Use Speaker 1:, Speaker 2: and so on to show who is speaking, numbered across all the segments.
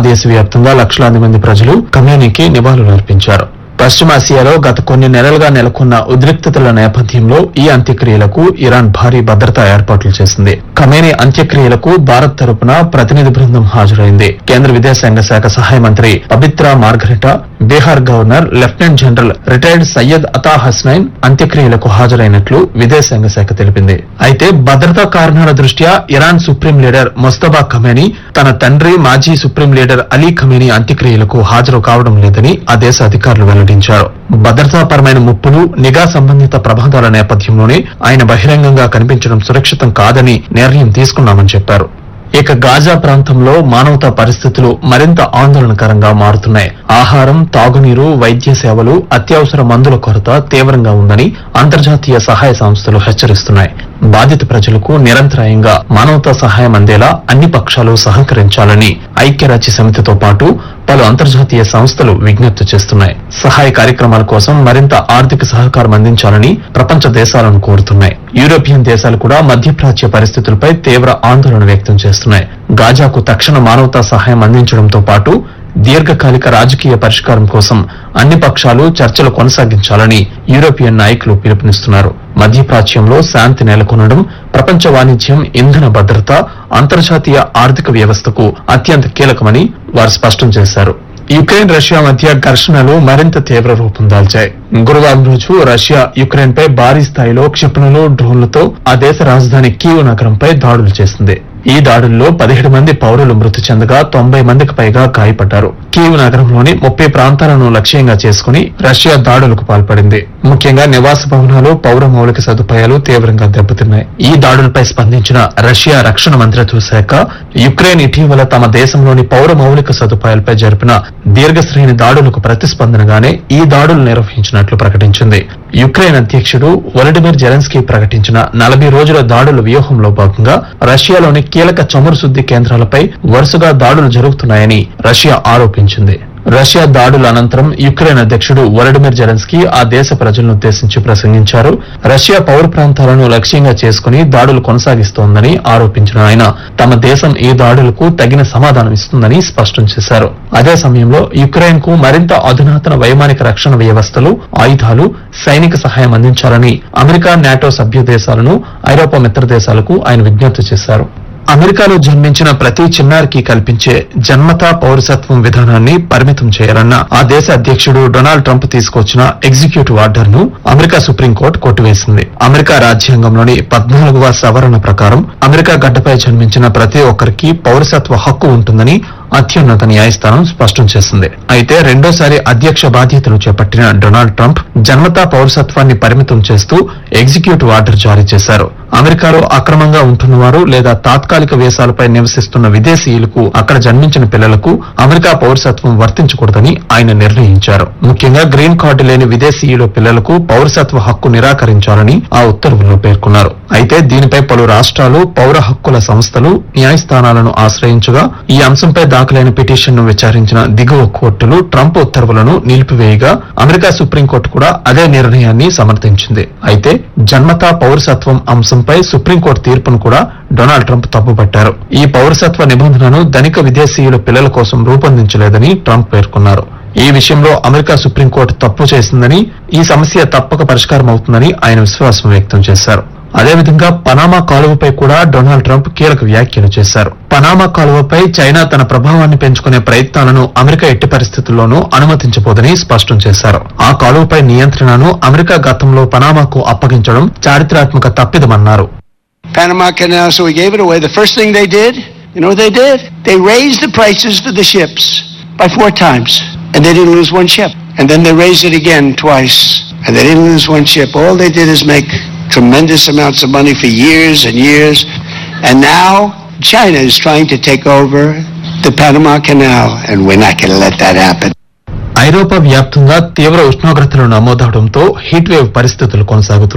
Speaker 1: దేశవ్యాప్తంగా లక్షలాది మంది ప్రజలు కమ్యూనికి నివాళులర్పించారు పశ్చిమాసియాలో గత కొన్ని నెలలుగా నెలకొన్న ఉద్రిక్తతల నేపథ్యంలో ఈ అంత్యక్రియలకు ఇరాన్ భారీ భద్రతా ఏర్పాట్లు చేసింది ఖమేని అంత్యక్రియలకు భారత్ తరపున ప్రతినిధి బృందం హాజరైంది కేంద్ర విదేశాంగ శాఖ సహాయ మంత్రి Pavitra Margherita Bihar governor lieutenant general retired Syed Ata Hasnain అంత్యక్రియలకు హాజరైనట్లు విదేశాంగ శాఖ తెలిపింది అయితే భద్రతా కారణాల దృష్ట్యా Iran supreme leader Mojtaba Khamenei తన తండ్రి మాజీ సుప్రీం లీడర్ అలీ ఖమేని అంత్యక్రియలకు హాజరు కావడం లేదని ఆ దేశ అధికారులు వెల్లడించారు భద్రతాపరమైన ముప్పులు నిఘా సంబంధిత ప్రమాదాల నేపథ్యంలోనే ఆయన బహిరంగంగా కనిపించడం సురక్షితం కాదని నిర్ణయం తీసుకున్నామని చెప్పారు ఇక గాజా ప్రాంతంలో మానవతా పరిస్థితులు మరింత ఆందోళనకరంగా మారుతున్నాయి ఆహారం తాగునీరు వైద్య సేవలు అత్యవసర మందుల కొరత తీవ్రంగా ఉందని అంతర్జాతీయ సహాయ సంస్థలు హెచ్చరిస్తున్నాయి బాధిత ప్రజలకు నిరంతరాయంగా మానవతా సహాయం అందేలా అన్ని పక్షాలు సహకరించాలని ఐక్యరాజ్య సమితితో పాటు పలు అంతర్జాతీయ సంస్థలు విజ్ఞప్తి చేస్తున్నాయి సహాయ కార్యక్రమాల కోసం మరింత ఆర్థిక సహకారం అందించాలని ప్రపంచ దేశాలను కోరుతున్నాయి యూరోపియన్ దేశాలు కూడా మధ్యప్రాచ్య పరిస్థితులపై తీవ్ర ఆందోళన వ్యక్తం చేస్తున్నాయి గాజాకు తక్షణ మానవతా సహాయం అందించడంతో పాటు దీర్ఘకాలిక రాజకీయ పరిష్కారం కోసం అన్ని పక్షాలు చర్చలు కొనసాగించాలని యూరోపియన్ నాయకులు పిలుపునిస్తున్నారు మధ్యప్రాచ్యంలో శాంతి నెలకొనడం ప్రపంచ వాణిజ్యం ఇంధన భద్రత అంతర్జాతీయ ఆర్థిక వ్యవస్థకు అత్యంత కీలకమని వారు స్పష్టం చేశారు యుక్రెయిన్ రష్యా మధ్య ఘర్షణలు మరింత తీవ్ర రూపం దాల్చాయి గురువారం రోజు రష్యా యుక్రెయిన్ పై భారీ స్థాయిలో క్షిపణులు డ్రోన్లతో ఆ దేశ రాజధాని కీవ్ నగరంపై దాడులు చేసింది ఈ దాడుల్లో పదిహేడు మంది పౌరులు మృతి చెందగా తొంభై మందికి పైగా గాయపడ్డారు కీవ్ నగరంలోని ముప్పై ప్రాంతాలను లక్ష్యంగా చేసుకుని రష్యా దాడులకు పాల్పడింది ముఖ్యంగా నివాస భవనాలు పౌర మౌలిక సదుపాయాలు తీవ్రంగా దెబ్బతిన్నాయి ఈ దాడులపై స్పందించిన రష్యా రక్షణ మంత్రిత్వ శాఖ యుక్రెయిన్ ఇటీవల తమ దేశంలోని పౌర మౌలిక సదుపాయాలపై జరిపిన దీర్ఘశ్రేణి దాడులకు ప్రతిస్పందనగానే ఈ దాడులు నిర్వహించినట్లు ప్రకటించింది యుక్రెయిన్ అధ్యక్షుడు వొలడిమిర్ జెలెన్స్కీ ప్రకటించిన నలభై రోజుల దాడుల వ్యూహంలో భాగంగా రష్యాలోని కీలక చమురు శుద్ది కేంద్రాలపై వరుసగా దాడులు జరుగుతున్నాయని రష్యా ఆరోపించింది రష్యా దాడుల అనంతరం యుక్రెయిన్ అధ్యక్షుడు వొలడిమిర్ జెలెన్స్కీ ఆ దేశ ప్రజలను ఉద్దేశించి ప్రసంగించారు రష్యా పౌర ప్రాంతాలను లక్ష్యంగా చేసుకుని దాడులు కొనసాగిస్తోందని ఆరోపించిన ఆయన తమ దేశం ఈ దాడులకు తగిన సమాధానం ఇస్తుందని స్పష్టం చేశారు అదే సమయంలో యుక్రెయిన్ కు మరింత అధునాతన వైమానిక రక్షణ వ్యవస్థలు ఆయుధాలు సైనిక సహాయం అందించాలని అమెరికా నాటో సభ్య దేశాలను ఐరోపా మిత్ర దేశాలకు ఆయన విజ్ఞప్తి చేశారు అమెరికాలో జన్మించిన ప్రతి చిన్నారికి కల్పించే జన్మతా పౌరసత్వం విధానాన్ని పరిమితం చేయాలన్న ఆ దేశ అధ్యక్షుడు డొనాల్డ్ ట్రంప్ తీసుకొచ్చిన ఎగ్జిక్యూటివ్ ఆర్డర్ ను అమెరికా సుప్రీంకోర్టు కొట్టివేసింది అమెరికా రాజ్యాంగంలోని పద్నాలుగవ సవరణ ప్రకారం అమెరికా గడ్డపై జన్మించిన ప్రతి ఒక్కరికి పౌరసత్వ హక్కు ఉంటుందని అత్యున్నత న్యాయస్థానం స్పష్టం చేసింది అయితే రెండోసారి అధ్యక్ష బాధ్యతలు చేపట్టిన డొనాల్డ్ ట్రంప్ జన్మతా పౌరసత్వాన్ని పరిమితం చేస్తూ ఎగ్జిక్యూటివ్ ఆర్డర్ జారీ చేశారు అమెరికాలో అక్రమంగా ఉంటున్నవారు లేదా తాత్కాలిక వేసాలపై నివసిస్తున్న విదేశీయులకు అక్కడ జన్మించిన పిల్లలకు అమెరికా పౌరసత్వం వర్తించకూడదని ఆయన నిర్ణయించారు ముఖ్యంగా గ్రీన్ కార్డు లేని విదేశీయుల పిల్లలకు పౌరసత్వ హక్కు నిరాకరించాలని ఆ ఉత్తర్వుల్లో పేర్కొన్నారు అయితే దీనిపై పలు రాష్ట్రాలు పౌర హక్కుల సంస్థలు న్యాయస్థానాలను ఆశ్రయించగా ఈ అంశంపై దాఖలైన పిటిషన్ను విచారించిన దిగువ కోర్టులు ట్రంప్ ఉత్తర్వులను నిలిపివేయగా అమెరికా సుప్రీంకోర్టు కూడా అదే నిర్ణయాన్ని సమర్థించింది అయితే జన్మతా పౌరసత్వం అంశంపై సుప్రీంకోర్టు తీర్పును కూడా డొనాల్డ్ ట్రంప్ తప్పుపట్టారు ఈ పౌరసత్వ నిబంధనను ధనిక విదేశీయుల పిల్లల కోసం రూపొందించలేదని ట్రంప్ పేర్కొన్నారు ఈ విషయంలో అమెరికా సుప్రీంకోర్టు తప్పు చేసిందని ఈ సమస్య తప్పక పరిష్కారం అవుతుందని ఆయన విశ్వాసం వ్యక్తం చేశారు అదేవిధంగా పనామా కాలువపై కూడా డొనాల్డ్ ట్రంప్ కీలక వ్యాఖ్యలు చేశారు పనామా కాలువపై చైనా తన ప్రభావాన్ని పెంచుకునే ప్రయత్నాలను అమెరికా ఎట్టి పరిస్థితుల్లోనూ అనుమతించబోదని స్పష్టం చేశారు ఆ కాలువపై నియంత్రణను అమెరికా గతంలో పనామాకు అప్పగించడం చారిత్రాత్మక తప్పిదమన్నారు
Speaker 2: Panama Canal, so we gave it away. The first thing they did, you know what they did? They raised the prices for the ships by four times, and they didn't lose one ship. And then they raised it again twice, and they didn't lose one ship. All they did is make tremendous amounts of money for years and years. And now China is trying to take over the Panama Canal, and we're not going to let that happen.
Speaker 1: ఐరోపా వ్యాప్తంగా తీవ్ర ఉష్ణోగ్రతలు నమోదవడంతో heat wave పరిస్థితులు కొనసాగుతున్నాయి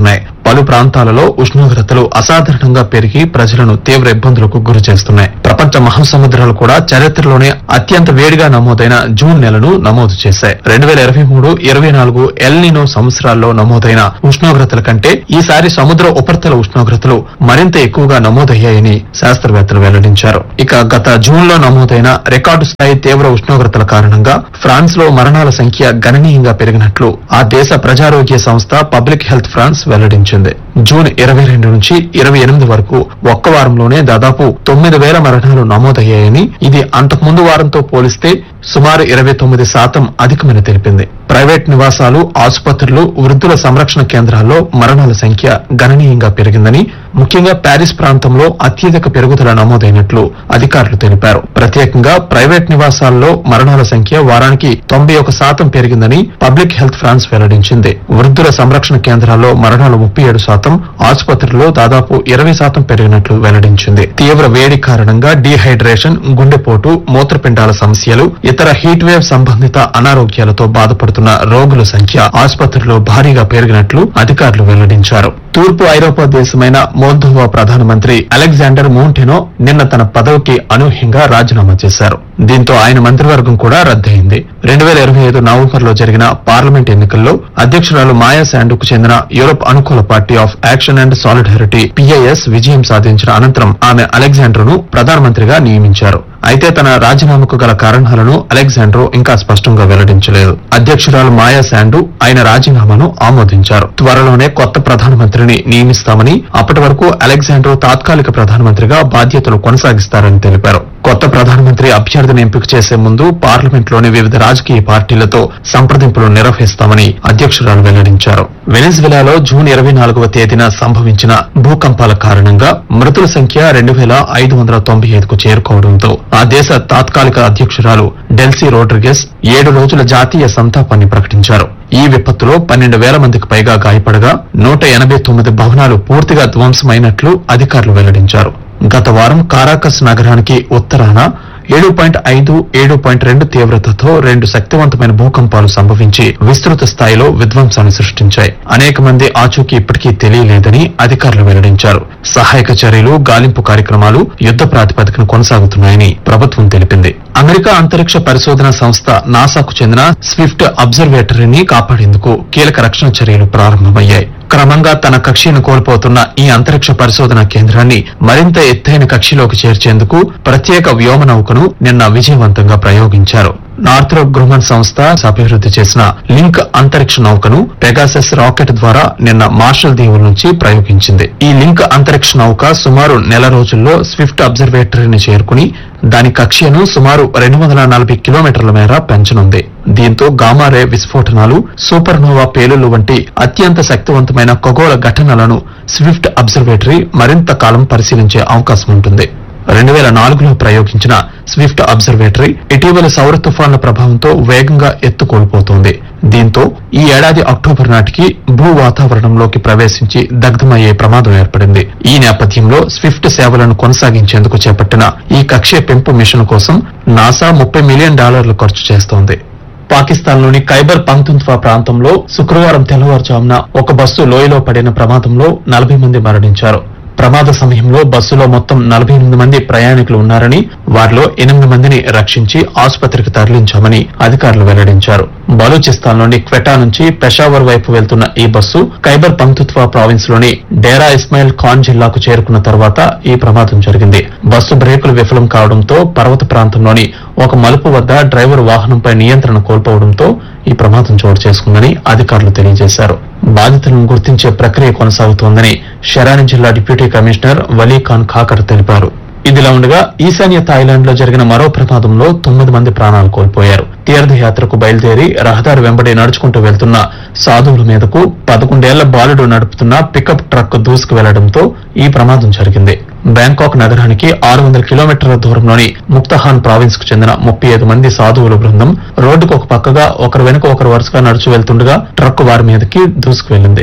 Speaker 1: పలు ప్రాంతాలలో ఉష్ణోగ్రతలు అసాధారణంగా పెరిగి ప్రజలను తీవ్ర ఇబ్బందులకు గురి చేస్తున్నాయి ప్రపంచ మహాసముద్రాలు కూడా చరిత్రలోనే అత్యంత వేడిగా నమోదైన జూన్ నెలను నమోదు చేశాయి రెండు వేల ఇరవై మూడు ఇరవై నాలుగు ఎల్నినో సంవత్సరాల్లో నమోదైన ఉష్ణోగ్రతల కంటే ఈసారి సముద్ర ఉపరితల ఉష్ణోగ్రతలు మరింత ఎక్కువగా నమోదయ్యాయని శాస్త్రవేత్తలు వెల్లడించారు ఇక గత జూన్ లో నమోదైన రికార్డు స్థాయి తీవ్ర ఉష్ణోగ్రతల కారణంగా ఫ్రాన్స్ లో మరణాల సంఖ్య గణనీయంగా పెరిగినట్లు ఆ దేశ ప్రజారోగ్య సంస్థ పబ్లిక్ హెల్త్ ఫ్రాన్స్ వెల్లడించింది జూన్ ఇరవై రెండు నుంచి ఇరవై ఎనిమిది వరకు ఒక్క వారంలోనే దాదాపు తొమ్మిది వేల మరణాలు నమోదయ్యాయని ఇది అంతకుముందు వారంతో పోలిస్తే సుమారు ఇరవై తొమ్మిది శాతం అధికమని తెలిపింది ప్రైవేట్ నివాసాలు ఆసుపత్రులు వృద్ధుల సంరక్షణ కేంద్రాల్లో మరణాల సంఖ్య గణనీయంగా పెరిగిందని ముఖ్యంగా ప్యారిస్ ప్రాంతంలో అత్యధిక పెరుగుదల నమోదైనట్లు అధికారులు తెలిపారు ప్రత్యేకంగా ప్రైవేట్ నివాసాల్లో మరణాల సంఖ్య వారానికి తొంభై ఒక శాతం పెరిగిందని పబ్లిక్ హెల్త్ ఫ్రాన్స్ వెల్లడించింది వృద్ధుల సంరక్షణ కేంద్రాల్లో మరణాలు ముప్పై ఏడు శాతం ఆసుపత్రుల్లో దాదాపు ఇరవై శాతం పెరిగినట్లు వెల్లడించింది తీవ్ర వేడి కారణంగా డీహైడ్రేషన్ గుండెపోటు మూత్రపిండాల సమస్యలు ఇతర హీట్ వేవ్ సంబంధిత అనారోగ్యాలతో బాధపడుతున్న రోగుల సంఖ్య ఆసుపత్రిలో భారీగా పెరిగినట్లు అధికారులు వెల్లడించారు తూర్పు ఐరోపా దేశమైన మోల్దోవా ప్రధానమంత్రి అలెగ్జాండర్ మోంటెనో నిన్న తన పదవికి అనూహ్యంగా రాజీనామా చేశారు దీంతో ఆయన మంత్రివర్గం కూడా రద్దయింది రెండు వేల ఇరవై ఐదు నవంబర్ లో జరిగిన పార్లమెంట్ ఎన్నికల్లో అధ్యక్షురాలు మాయా శాండుకు చెందిన యూరోప్ అనుకూల party of action and solidarity PIS విజయం సాధించిన అనంతరం ఆమె అలెగ్జాండర్ ను ప్రధానమంత్రిగా నియమించారు అయితే తన రాజీనామాకు గల కారణాలను అలెగ్జాండ్రో ఇంకా స్పష్టంగా వెల్లడించలేదు అధ్యక్షురాలు మాయా శాండు ఆయన రాజీనామాను ఆమోదించారు త్వరలోనే కొత్త ప్రధానమంత్రిని నియమిస్తామని అప్పటి వరకు అలెగ్జాండ్రో తాత్కాలిక ప్రధానమంత్రిగా బాధ్యతలు కొనసాగిస్తారని తెలిపారు కొత్త ప్రధానమంత్రి అభ్యర్థిని ఎంపిక చేసే ముందు పార్లమెంట్ లోని వివిధ రాజకీయ పార్టీలతో సంప్రదింపులు నిర్వహిస్తామని అధ్యక్షురాలు వెల్లడించారు వెనిజువెలాలో జూన్ ఇరవై నాలుగవ తేదీన సంభవించిన భూకంపాల కారణంగా మృతుల సంఖ్య రెండు వేల ఐదు వందల తొంభై ఐదుకు చేరుకోవడంతో ఆ దేశ తాత్కాలిక అధ్యక్షురాలు డెల్సీ రోడ్రిగెస్ ఏడు రోజుల జాతీయ సంతాపాన్ని ప్రకటించారు ఈ విపత్తులో పన్నెండు వేల మందికి పైగా గాయపడగా నూట ఎనభై తొమ్మిది భవనాలు పూర్తిగా ధ్వంసమైనట్లు అధికారులు వెల్లడించారు గత వారం కారాకస్ నగరానికి ఉత్తరాన ఏడు పాయింట్ ఐదు ఏడు పాయింట్ రెండు తీవ్రతతో రెండు శక్తివంతమైన భూకంపాలు సంభవించి విస్తృత స్థాయిలో విధ్వంసాన్ని సృష్టించాయి అనేక మంది ఆచూకీ ఇప్పటికీ తెలియలేదని అధికారులు వెల్లడించారు సహాయక చర్యలు గాలింపు కార్యక్రమాలు యుద్ద ప్రాతిపదికన కొనసాగుతున్నాయని ప్రభుత్వం తెలిపింది అమెరికా అంతరిక్ష పరిశోధన సంస్థ నాసాకు చెందిన స్విఫ్ట్ అబ్జర్వేటరీని కాపాడేందుకు కీలక రక్షణ చర్యలు ప్రారంభమయ్యాయి క్రమంగా తన కక్షను కోల్పోతున్న ఈ అంతరిక్ష పరిశోధన కేంద్రాన్ని మరింత ఎత్తైన కక్షలోకి చేర్చేందుకు ప్రత్యేక వ్యోమ నౌకను నిన్న విజయవంతంగా ప్రయోగించారు నార్థ్రోప్ గ్రూమన్ సంస్థ అభివృద్ధి చేసిన లింక్ అంతరిక్ష నౌకను పెగాసెస్ రాకెట్ ద్వారా నిన్న మార్షల్ దీవుల నుంచి ప్రయోగించింది ఈ లింక్ అంతరిక్ష నౌక సుమారు నెల రోజుల్లో స్విఫ్ట్ అబ్జర్వేటరీని చేరుకుని దాని కక్ష్యను సుమారు రెండు వందల నలభై కిలోమీటర్ల మేర పెంచనుంది దీంతో గామారే విస్ఫోటనాలు సూపర్నోవా పేలుళ్లు వంటి అత్యంత శక్తివంతమైన ఖగోళ ఘటనలను స్విఫ్ట్ అబ్జర్వేటరీ మరింత కాలం పరిశీలించే అవకాశం ఉంటుంది రెండు వేల నాలుగులో ప్రయోగించిన స్విఫ్ట్ అబ్జర్వేటరీ ఇటీవల సౌర తుఫాన్ల ప్రభావంతో వేగంగా ఎత్తు కోల్పోతోంది దీంతో ఈ ఏడాది అక్టోబర్ నాటికి భూ వాతావరణంలోకి ప్రవేశించి దగ్ధమయ్యే ప్రమాదం ఏర్పడింది ఈ నేపథ్యంలో స్విఫ్ట్ సేవలను కొనసాగించేందుకు చేపట్టిన ఈ కక్ష్య పెంపు మిషన్ కోసం నాసా ముప్పై మిలియన్ డాలర్లు ఖర్చు చేస్తోంది పాకిస్తాన్లోని ఖైబర్ పంక్తుంత్వా ప్రాంతంలో శుక్రవారం తెల్లవారుజామున ఒక బస్సు లోయలో పడిన ప్రమాదంలో నలభై మంది మరణించారు ప్రమాద సమయంలో బస్సులో మొత్తం నలభై ఎనిమిది మంది ప్రయాణికులు ఉన్నారని వారిలో ఎనిమిది మందిని రక్షించి ఆసుపత్రికి తరలించామని అధికారులు వెల్లడించారు బలూచిస్తాన్లోని క్వెటా నుంచి పెషావర్ వైపు వెళ్తున్న ఈ బస్సు ఖైబర్ పంక్తుత్వా ప్రావిన్స్ లోని డేరా ఇస్మాయిల్ ఖాన్ జిల్లాకు చేరుకున్న తర్వాత ఈ ప్రమాదం జరిగింది బస్సు బ్రేకులు విఫలం కావడంతో పర్వత ప్రాంతంలోని ఒక మలుపు వద్ద డ్రైవర్ వాహనంపై నియంత్రణ కోల్పోవడంతో ఈ ప్రమాదం చోటు చేసుకుందని అధికారులు తెలియజేశారు బాధితులను గుర్తించే ప్రక్రియ కొనసాగుతోందని షెరాని జిల్లా డిప్యూటీ కమిషనర్ వలీ ఖాన్ ఖాకర్ తెలిపారు ఇదిలా ఉండగా ఈశాన్య థాయిలాండ్ లో జరిగిన మరో ప్రమాదంలో తొమ్మిది మంది ప్రాణాలు కోల్పోయారు తీర్థయాత్రకు బయలుదేరి రహదారి వెంబడి నడుచుకుంటూ వెళ్తున్న సాధువుల మీదకు పదకొండేళ్ల బాలుడు నడుపుతున్న పికప్ ట్రక్ దూసుకు వెళ్లడంతో ఈ ప్రమాదం జరిగింది బ్యాంకాక్ నగరానికి ఆరు వందల కిలోమీటర్ల దూరంలోని ముక్తహాన్ ప్రావిన్స్ కు చెందిన ముప్పై ఐదు మంది సాధువుల బృందం రోడ్డుకు ఒక పక్కగా ఒకరు వెనుక ఒకరు వరుసగా నడుచు వెళ్తుండగా ట్రక్ వారి మీదకి దూసుకు వెళ్లింది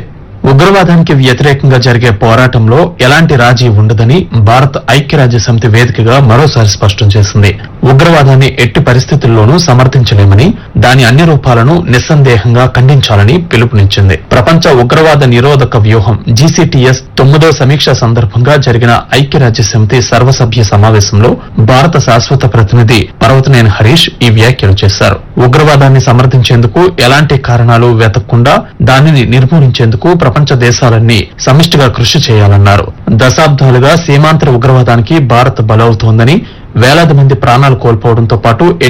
Speaker 1: ఉగ్రవాదానికి వ్యతిరేకంగా జరిగే పోరాటంలో ఎలాంటి రాజీ ఉండదని భారత్ ఐక్యరాజ్య సమితి వేదికగా మరోసారి స్పష్టం చేసింది ఉగ్రవాదాన్ని ఎట్టి పరిస్థితుల్లోనూ సమర్థించలేమని దాని అన్ని రూపాలను నిస్సందేహంగా ఖండించాలని పిలుపునిచ్చింది ప్రపంచ ఉగ్రవాద నిరోధక వ్యూహం జీసీటీఎస్ తొమ్మిదో సమీక్ష సందర్భంగా జరిగిన ఐక్యరాజ్య సమితి సర్వసభ్య సమావేశంలో భారత శాశ్వత ప్రతినిధి పర్వతనేని హరీష్ ఈ వ్యాఖ్యలు చేశారు ఉగ్రవాదాన్ని సమర్థించేందుకు ఎలాంటి కారణాలు వెతకకుండా దానిని నిర్మూలించేందుకు ప్రపంచ దేశాలన్నీ సమిష్టిగా కృషి చేయాలన్నారు దశాబ్దాలుగా సీమాంతర ఉగ్రవాదానికి భారత్ బలవుతోందని వేలాది మంది ప్రాణాలు కోల్పోవడంతో పాటు